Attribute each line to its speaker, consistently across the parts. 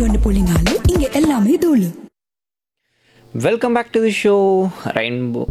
Speaker 1: ஒன்று புள்ளி நாலு இங்க எல்லாமே தூளு
Speaker 2: welcome back to the show rainbow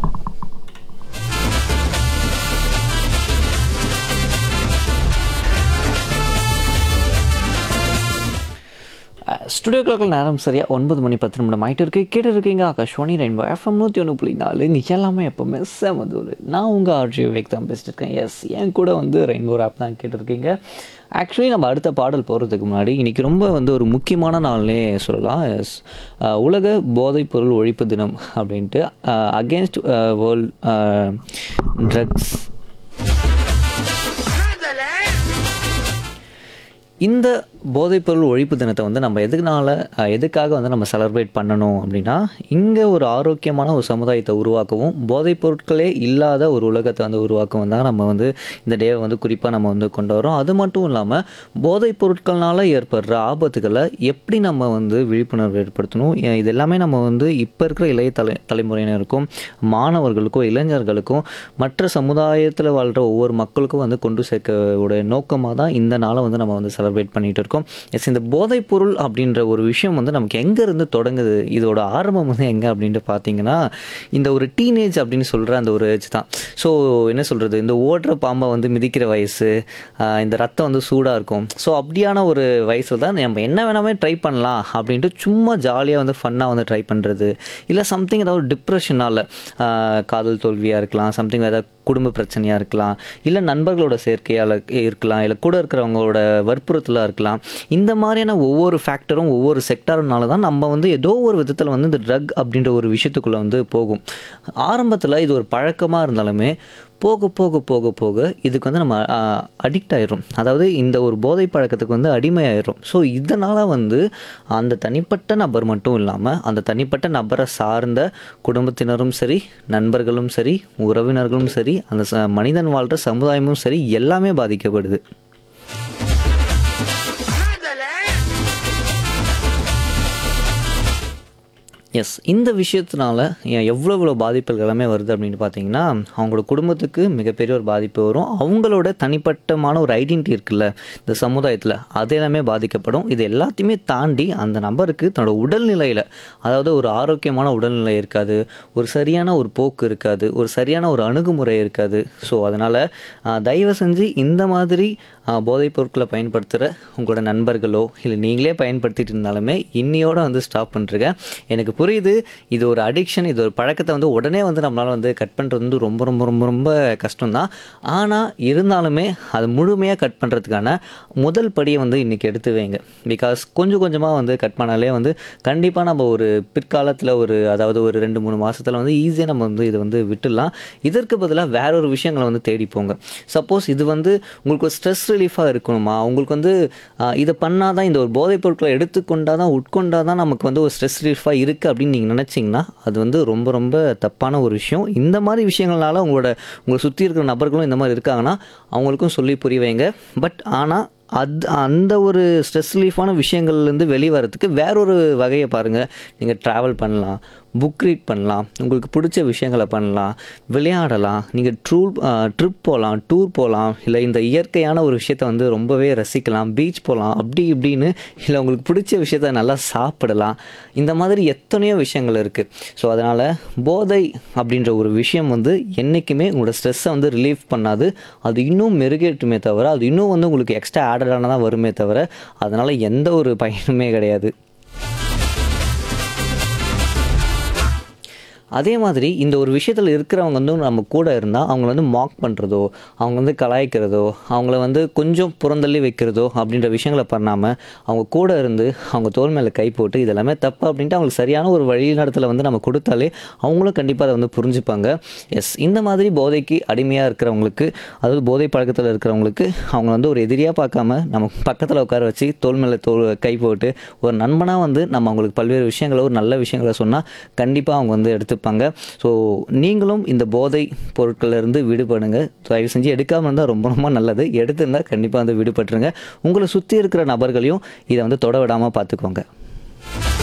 Speaker 2: studio கிளாக்கில் நேரம் சரியாக ஒன்பது மணி பத்து நிமிடம் ஆகிட்டு இருக்கு கேட்டு இருக்கீங்க ஆகாஷ்வாணி ரெயின்போ எஃப்எம் நூற்றி ஒன்று புள்ளி நாலு நீ எல்லாமே எப்போவுமே செமதூர் நான் உங்கள் ஆர்ஜி விவேக் தான் பேசிட்டு இருக்கேன் எஸ் என் கூட வந்து ரெயின்போ ஆப் தான் கேட்டிருக்கீங்க ஆக்சுவலி நம்ம அடுத்த பாடல் போகிறதுக்கு முன்னாடி இன்றைக்கி ரொம்ப வந்து ஒரு முக்கியமான நாள்னே சொல்லலாம் எஸ் உலக போதைப்பொருள் ஒழிப்பு தினம் அப்படின்ட்டு அகேன்ஸ்ட் வேர்ல்ட் ட்ரக்ஸ் இந்த போதைப்பொருள் ஒழிப்பு தினத்தை வந்து நம்ம எதுனால அஹ், எதுக்காக வந்து நம்ம செலிப்ரேட் பண்ணணும் அப்படின்னா இங்கே ஒரு ஆரோக்கியமான ஒரு சமுதாயத்தை உருவாக்கவும் போதைப் பொருட்களே இல்லாத ஒரு உலகத்தை வந்து உருவாக்கவும் தான் நம்ம வந்து இந்த டேவை வந்து குறிப்பாக நம்ம வந்து கொண்டு வரோம் அது மட்டும் இல்லாமல் போதைப் பொருட்கள்னால ஏற்படுற ஆபத்துக்களை எப்படி நம்ம வந்து விழிப்புணர்வு ஏற்படுத்தணும் ஏன் இது எல்லாமே நம்ம வந்து இப்போ இருக்கிற இளைய தலை தலைமுறையினருக்கும் மாணவர்களுக்கும் இளைஞர்களுக்கும் மற்ற சமுதாயத்தில் வாழ்கிற ஒவ்வொரு மக்களுக்கும் வந்து கொண்டு சேர்க்க நோக்கமாக தான் இந்த நாளை வந்து நம்ம வந்து செலிப்ரேட் பண்ணிட்டு இருக்கோம் எஸ் இந்த போதைப் பொருள் அப்படின்ற ஒரு விஷயம் வந்து நமக்கு எங்கேருந்து தொடங்குது இதோட ஆரம்பம் வந்து எங்கே அப்படின்ட்டு பார்த்தீங்கன்னா இந்த ஒரு டீனேஜ் அப்படின்னு சொல்கிற அந்த ஒரு ஏஜ் தான் ஸோ என்ன சொல்கிறது இந்த ஓடுற பாம்பை வந்து மிதிக்கிற வயசு ஆஹ் இந்த ரத்தம் வந்து சூடாக இருக்கும் ஸோ அப்படியான ஒரு வயசில் தான் நம்ம என்ன வேணாமே ட்ரை பண்ணலாம் அப்படின்ட்டு சும்மா ஜாலியாக வந்து ஃபன்னாக வந்து ட்ரை பண்ணுறது இல்லை சம்திங் ஏதாவது டிப்ரெஷனால் காதல் தோல்வியாக இருக்கலாம் சம்திங் ஏதாவது குடும்ப பிரச்சனையாக இருக்கலாம் இல்லை நண்பர்களோட சேர்க்கையால் இருக்கலாம் இல்லை கூட இருக்கிறவங்களோட வற்புறுத்தலாக இருக்கலாம் இந்த மாதிரியான ஒவ்வொரு ஃபேக்டரும் ஒவ்வொரு செக்டாருனால தான் நம்ம வந்து ஏதோ ஒரு விதத்தில் வந்து இந்த ட்ரக் அப்படின்ற ஒரு விஷயத்துக்குள்ளே வந்து போகும் ஆரம்பத்தில் இது ஒரு பழக்கமாக இருந்தாலுமே போக போக போக போக இதுக்கு வந்து நம்ம அடிக்ட் ஆயிடும் அதாவது இந்த ஒரு போதை பழக்கத்துக்கு வந்து அடிமையாயிரும் ஸோ இதனால் வந்து அந்த தனிப்பட்ட நபர் மட்டும் இல்லாமல் அந்த தனிப்பட்ட நபரை சார்ந்த குடும்பத்தினரும் சரி நண்பர்களும் சரி உறவினர்களும் சரி அந்த ச மனிதன் வாழ்கிற சமுதாயமும் சரி எல்லாமே பாதிக்கப்படுது எஸ் இந்த விஷயத்தினால ஏன் எவ்வளோ எவ்வளோ பாதிப்புகள் எல்லாமே வருது அப்படின்னு பார்த்தீங்கன்னா அவங்களோட குடும்பத்துக்கு மிகப்பெரிய ஒரு பாதிப்பு வரும் அவங்களோட தனிப்பட்டமான ஒரு ஐடென்டிட்டி இருக்குல்ல இந்த சமுதாயத்தில் அது எல்லாமே பாதிக்கப்படும் இது எல்லாத்தையுமே தாண்டி அந்த நபருக்கு தன்னோட உடல்நிலையில் அதாவது ஒரு ஆரோக்கியமான உடல்நிலை இருக்காது ஒரு சரியான ஒரு போக்கு இருக்காது ஒரு சரியான ஒரு அணுகுமுறை இருக்காது ஸோ அதனால் தயவு செஞ்சு இந்த மாதிரி ஆஹ், போதைப் பொருட்களை பயன்படுத்துகிற உங்களோட நண்பர்களோ இல்லை நீங்களே பயன்படுத்திட்டு இருந்தாலுமே இன்னியோட வந்து ஸ்டாப் பண்ணுறங்க எனக்கு புரியுது இது ஒரு அடிக்ஷன் இது ஒரு பழக்கத்தை வந்து உடனே வந்து நம்மளால் வந்து கட் பண்ணுறது வந்து ரொம்ப ரொம்ப ரொம்ப ரொம்ப கஷ்டம்தான் ஆனால் இருந்தாலுமே அது முழுமையாக கட் பண்ணுறதுக்கான முதல் படியை வந்து இன்றைக்கி எடுத்து வைங்க பிகாஸ் கொஞ்சம் கொஞ்சமாக வந்து கட் பண்ணாலே வந்து கண்டிப்பாக நம்ம ஒரு பிற்காலத்தில் ஒரு அதாவது ஒரு ரெண்டு மூணு மாதத்தில் வந்து ஈஸியாக நம்ம வந்து இதை வந்து விட்டுடலாம் இதற்கு பதிலாக வேற ஒரு விஷயங்களை வந்து தேடி போங்க சப்போஸ் இது வந்து உங்களுக்கு ஒரு ஸ்ட்ரெஸ் ரிலீஃபாக இருக்கணுமா உங்களுக்கு வந்து ஆஹ், இதை பண்ணால் தான் இந்த ஒரு போதைப் பொருட்களை எடுத்துக்கொண்டா தான் உட்கொண்டா தான் நமக்கு வந்து ஒரு ஸ்ட்ரெஸ் ரிலீஃபாக இருக்குது அப்படின்னு நீங்கள் நினச்சிங்கன்னா அது வந்து ரொம்ப ரொம்ப தப்பான ஒரு விஷயம் இந்த மாதிரி விஷயங்கள்னால உங்களோட உங்களை சுற்றி இருக்கிற நபர்களும் இந்த மாதிரி இருக்காங்கன்னா அவங்களுக்கும் சொல்லி புரிய வைங்க பட் ஆனால் அது அந்த ஒரு ஸ்ட்ரெஸ் ரிலீஃபான விஷயங்கள்லேருந்து வெளியே வரதுக்கு வேறொரு வகையை பாருங்கள் நீங்கள் ட்ராவல் பண்ணலாம் புக் ரீட் பண்ணலாம் உங்களுக்கு பிடிச்ச விஷயங்களை பண்ணலாம் விளையாடலாம் நீங்கள் ட்ரூ ட்ரிப் போகலாம் டூர் போகலாம் இல்லை இந்த இயற்கையான ஒரு விஷயத்த வந்து ரொம்பவே ரசிக்கலாம் பீச் போகலாம் அப்படி இப்படின்னு இல்லை உங்களுக்கு பிடிச்ச விஷயத்த நல்லா சாப்பிடலாம் இந்த மாதிரி எத்தனையோ விஷயங்கள் இருக்குது ஸோ அதனால் போதை அப்படின்ற ஒரு விஷயம் வந்து என்றைக்குமே உங்களோட ஸ்ட்ரெஸ்ஸை வந்து ரிலீஃப் பண்ணாது அது இன்னும் மெருகேற்றுமே தவிர அது இன்னும் வந்து உங்களுக்கு எக்ஸ்ட்ரா ஆடடானதான் வருமே தவிர அதனால் எந்த ஒரு பயனுமே கிடையாது அதே மாதிரி இந்த ஒரு விஷயத்தில் இருக்கிறவங்க வந்து நம்ம கூட இருந்தால் அவங்கள வந்து மாக் பண்ணுறதோ அவங்க வந்து கலாய்க்கிறதோ அவங்கள வந்து கொஞ்சம் புறந்தள்ளி வைக்கிறதோ அப்படின்ற விஷயங்களை பண்ணாமல் அவங்க கூட இருந்து அவங்க தோல் மேலே கை போட்டு இதெல்லாமே தப்பு அப்படின்ட்டு அவங்களுக்கு சரியான ஒரு வழிநடத்தலை வந்து நம்ம கொடுத்தாலே அவங்களும் கண்டிப்பாக அதை வந்து புரிஞ்சுப்பாங்க எஸ் இந்த மாதிரி போதைக்கு அடிமையாக இருக்கிறவங்களுக்கு அதாவது போதை பழக்கத்தில் இருக்கிறவங்களுக்கு அவங்க வந்து ஒரு எதிரியாக பார்க்காம நம்ம பக்கத்தில் உட்கார வச்சு தோல் மேலே தோல் கை போட்டு ஒரு நண்பனாக வந்து நம்ம அவங்களுக்கு பல்வேறு விஷயங்களை ஒரு நல்ல விஷயங்களை சொன்னால் கண்டிப்பாக அவங்க வந்து எடுத்துப்பாங்க ஸோ நீங்களும் இந்த போதை பொருட்கள்ல இருந்து விடுபடுங்க தயவு செஞ்சு எடுக்காமல் இருந்தால் ரொம்ப ரொம்ப நல்லது எடுத்திருந்தால் கண்டிப்பாக வந்து விடுபட்டுருங்க உங்களை சுற்றி இருக்கிற நபர்களையும் இதை வந்து தொட விடாமல் பார்த்துக்கோங்க